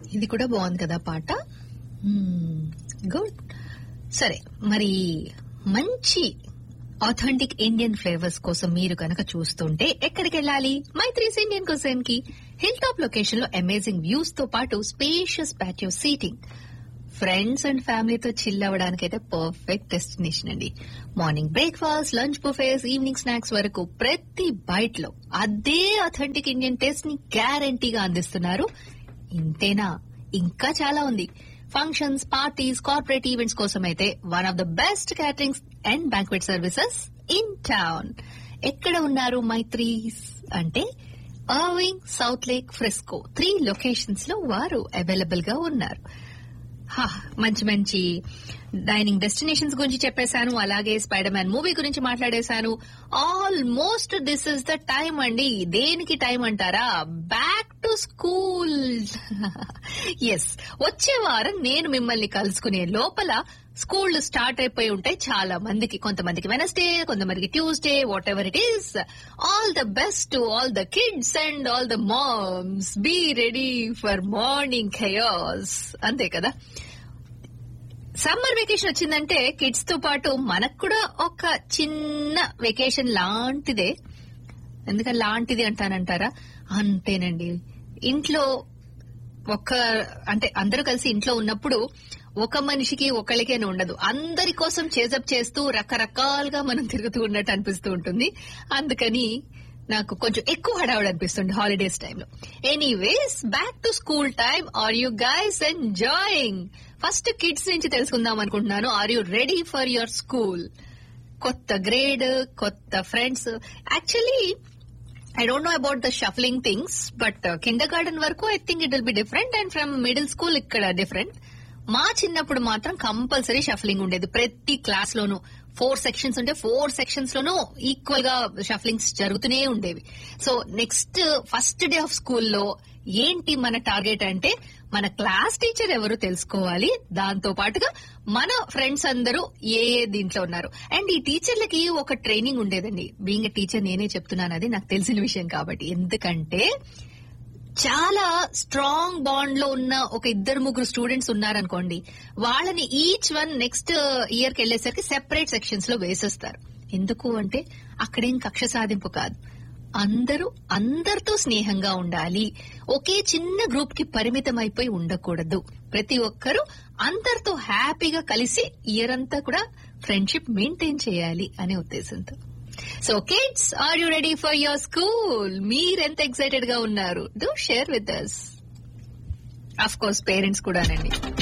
ఇది కూడా బాగుంది కదా పాట గుడ్ సరే మరి మంచి ఆథెంటిక్ ఇండియన్ ఫ్లేవర్స్ కోసం మీరు కనుక చూస్తుంటే ఎక్కడికి వెళ్ళాలి మైత్రీస్ ఇండియన్ కుసైన్ కి హిల్ టాప్ లొకేషన్ లో అమేజింగ్ వ్యూస్ తో పాటు spacious patio seating friends and ఫ్యామిలీతో చిల్ అవ్వడానికి అయితే పర్ఫెక్ట్ డెస్టినేషన్ అండి morning breakfast lunch buffets evening snacks వరకు ప్రతి బైట్ లో అదే అథెంటిక్ ఇండియన్ టేస్ట్ ని గ్యారంటీగా అందిస్తున్నారు ఇంతేనా ఇంకా చాలా ఉంది ఫంక్షన్స్ పార్టీస్ కార్పొరేట్ ఈవెంట్స్ కోసం అయితే one of the best caterings and banquet services in town ఎక్కడ ఉన్నారు మైత్రీస్ అంటే Irving Southlake Frisco three locations లో వారు అవైలబుల్ గా ఉన్నారు హా, మంచి మంచి డైనింగ్ డెస్టినేషన్స్ గురించి చెప్పేశాను అలాగే స్పైడర్ మ్యాన్ మూవీ గురించి మాట్లాడేశాను almost this is the time అండి దేనికి టైం అంటారా బ్యాక్ టు స్కూల్ ఎస్ వచ్చే వారం నేను మిమ్మల్ని కలుసుకునే లోపల స్కూల్ స్టార్ట్ అయిపోయి ఉంటాయి చాలా మందికి కొంతమందికి వెనస్డే కొంతమందికి Tuesday whatever it is all the best to all the kids and all the moms be ready for morning chaos అంతే కదా సమ్మర్ వెకేషన్ వచ్చిందంటే కిడ్స్ తో పాటు మనకు కూడా ఒక చిన్న వెకేషన్ లాంటిదే ఎందుకని లాంటిది అంటానంటారా అంతేనండి ఇంట్లో ఒక్క అంటే అందరూ కలిసి ఇంట్లో ఉన్నప్పుడు ఒక మనిషికి ఒకళ్ళకేనే ఉండదు అందరి కోసం చేజప్ చేస్తూ రకరకాలుగా మనం తిరుగుతూ ఉన్నట్టు అనిపిస్తూ ఉంటుంది అందుకని నాకు కొంచెం ఎక్కువ హడావుడు అనిపిస్తుంది హాలిడేస్ టైంలో anyways back to school time are you guys enjoying first kids నుంచి తెలుసుకుందాం అనుకుంటున్నాను are you ready for your school కొత్త గ్రేడ్ కొత్త friends actually I don't know about the shuffling things but kindergarten వరకు I think it will be different and from middle school ఇక్కడ different మా చిన్నప్పుడు మాత్రం కంపల్సరీ షఫలింగ్ ఉండేది ప్రతి class లోనూ ఫోర్ సెక్షన్స్ ఉంటే ఫోర్ సెక్షన్స్ లోనూ ఈక్వల్ గా షఫలింగ్స్ జరుగుతూనే ఉండేవి so next first day of స్కూల్లో ఏంటి మన టార్గెట్ అంటే మన క్లాస్ టీచర్ ఎవరు తెలుసుకోవాలి దాంతో పాటుగా మన ఫ్రెండ్స్ అందరూ ఏ ఏ దీంట్లో ఉన్నారు అండ్ ఈ టీచర్లకి ఒక ట్రైనింగ్ ఉండేదండి బీయింగ్ టీచర్ నేనే చెప్తున్నాను అది నాకు తెలిసిన విషయం కాబట్టి ఎందుకంటే చాలా స్ట్రాంగ్ బాండ్ లో ఉన్న ఒక ఇద్దరు ముగ్గురు స్టూడెంట్స్ ఉన్నారనుకోండి వాళ్ళని ఈచ్ వన్ నెక్స్ట్ ఇయర్ కి వెళ్లేసరికి సెపరేట్ సెక్షన్స్ లో వేసేస్తారు ఎందుకు అంటే అక్కడేం కక్ష సాధింపు కాదు అందరూ అందరితో స్నేహంగా ఉండాలి ఒకే చిన్న గ్రూప్ కి పరిమితం అయిపోయి ఉండకూడదు ప్రతి ఒక్కరూ అందరితో హ్యాపీగా కలిసి ఇయర్ అంతా కూడా ఫ్రెండ్షిప్ మెయింటైన్ చేయాలి అనే ఉద్దేశంతో so kids are you ready for your school మీరెంత ఎక్సైటెడ్ గా ఉన్నారు do share with us of course parents కూడానండి